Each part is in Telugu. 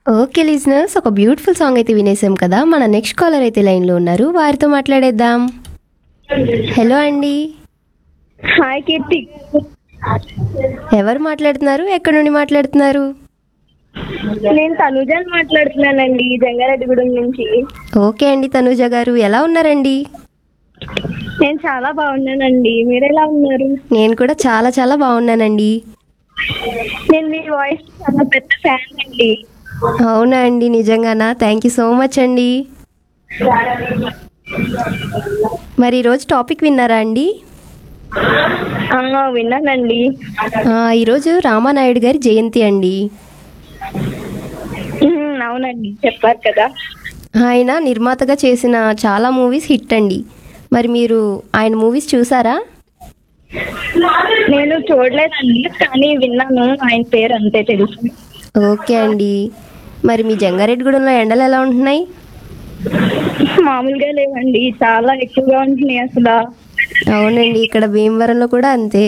ఓకే లిజనర్స్ ఒక బ్యూటిఫుల్ సాంగ్ అయితే వినేసాం కదా మన నెక్స్ట్ కాలర్ అయితే లైన్లో ఉన్నారు వారితో మాట్లాడేద్దాం హలో అండి హాయ్ కీర్తి ఎవరు మాట్లాడుతున్నారు ఎక్కడి నుండి మాట్లాడుతున్నారు నేను తనుజాని మాట్లాడుతున్నానండి జంగారెడ్డిగూడెం నుంచి ఓకే అండి తనూజ గారు ఎలా ఉన్నారండి నేను చాలా బాగున్నానండి మీరు ఎలా ఉన్నారు నేను కూడా చాలా చాలా బాగున్నానండి నేను మీ వాయిస్ చాలా పెద్ద ఫ్యాన్ అండి అవునా అండి నిజంగానా థ్యాంక్ యూ సో మచ్ అండి మరి ఈరోజు టాపిక్ విన్నారా అండి ఆ, విన్నానండి ఆ, ఈరోజు రామానాయుడు గారి జయంతి అండి ఉమ్, అవునండి చెప్పారు కదా ఆయన నిర్మాతగా చేసిన చాలా మూవీస్ హిట్ అండి మరి మీరు ఆయన మూవీస్ చూసారా నేను చూడలేదండి కానీ విన్నాను ఆయన పేరు అంతే తెలుసు ఓకే అండి మరి మీ జంగారెడ్డిగూడెంలో ఎండలు ఎలా ఉంటున్నాయి మామూలుగా లేవండి చాలా ఎక్కువగా ఉంటున్నాయి అసలు అవునండి ఇక్కడ భీమవరంలో కూడా అంతే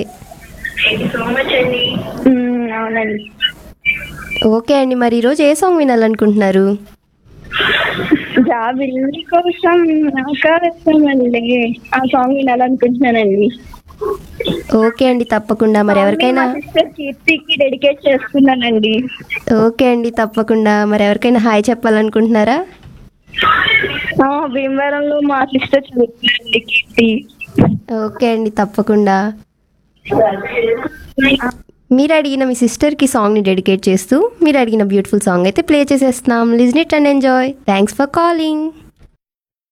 ఉమ్, అవునండి ఓకే అండి మరి ఈరోజు ఏ సాంగ్ వినాలనుకుంటున్నారు జాబిల్లి కోసం ఆకాశమండి ఆ సాంగ్ వినాలనుకుంటున్నానండి ఓకే అండి తప్పకుండా మరి ఎవరికైనా మా సిస్టర్ కీర్తికి డెడికేట్ చేస్తున్నానండి ఓకే అండి తప్పకుండా మరి ఎవరికైనా హాయ్ చెప్పాలనుకుంటున్నారా ఆ, భీమవరంలో మా సిస్టర్ చదువుతుందండి కీర్తి ఓకే అండి తప్పకుండా మీరు అడిగిన మీ సిస్టర్కి సాంగ్ని డెడికేట్ చేస్తూ మీరు అడిగిన బ్యూటిఫుల్ సాంగ్ అయితే ప్లే చేసేస్తున్నాం listen it and enjoy thanks for calling